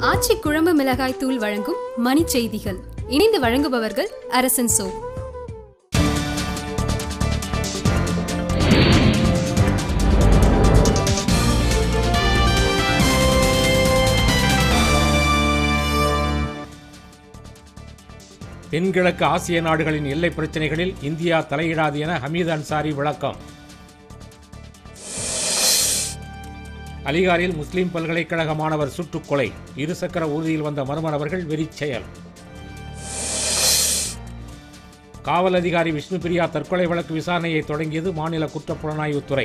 ஆச்சி குழம்பு மிளகாய் தூள் வழங்கும் மணி செய்திகள் இணைந்து வழங்குபவர்கள் அரசன் சோ தென்கிழக்கு ஆசிய நாடுகளின் எல்லை பிரச்சினைகளில் இந்தியா தலையிடாது என ஹமீத் அன்சாரி விளக்கம் அலிகாரில் முஸ்லிம் பல்கலைக்கழக மாணவர் சுட்டுக் கொலை இருசக்கர ஊர்தியில் வந்த மர்ம நபர்கள் வெறிச் செயல் காவல் அதிகாரி விஷ்ணுபிரியா தற்கொலை வழக்கு விசாரணையை தொடங்கியது மாநில குற்றப்புலனாய்வுத்துறை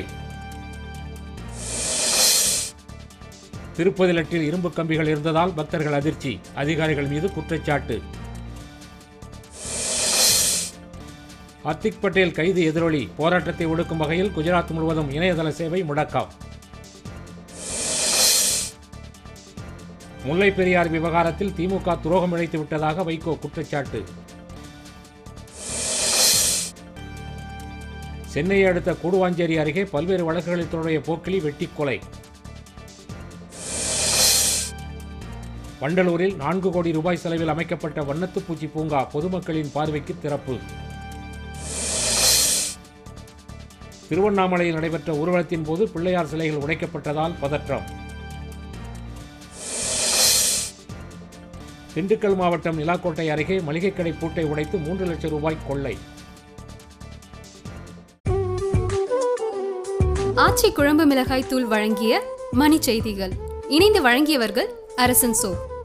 திருப்பதி லட்டில் இரும்பு கம்பிகள் இருந்ததால் பக்தர்கள் அதிர்ச்சி அதிகாரிகள் மீது குற்றச்சாட்டு ஹர்திக் பட்டேல் கைது எதிரொலி போராட்டத்தை ஒடுக்கும் வகையில் குஜராத் முழுவதும் இணையதள சேவை முடக்கம் முல்லை பெரியார் விவகாரத்தில் திமுக துரோகம் இழைத்து விட்டதாக வைகோ குற்றச்சாட்டு சென்னையை அடுத்த கூடுவாஞ்சேரி அருகே பல்வேறு வழக்குகளில் தொடர்புடைய போக்கிலி வெட்டி கொலை வண்டலூரில் நான்கு கோடி ரூபாய் செலவில் அமைக்கப்பட்ட வண்ணத்துப்பூச்சி பூங்கா பொதுமக்களின் பார்வைக்கு திறப்பு திருவண்ணாமலையில் நடைபெற்ற ஊர்வலத்தின் போது பிள்ளையார் சிலைகள் உடைக்கப்பட்டதால் பதற்றம் திண்டுக்கல் மாவட்டம் நிலாக்கோட்டை அருகே மளிகை கடை பூட்டை உடைத்து மூன்று லட்சம் ரூபாய் கொள்ளை ஆச்சி குழம்பு மிளகாய் தூள் வழங்கிய மணி செய்திகள் இணைந்து வழங்கியவர்கள் அரசன் சோ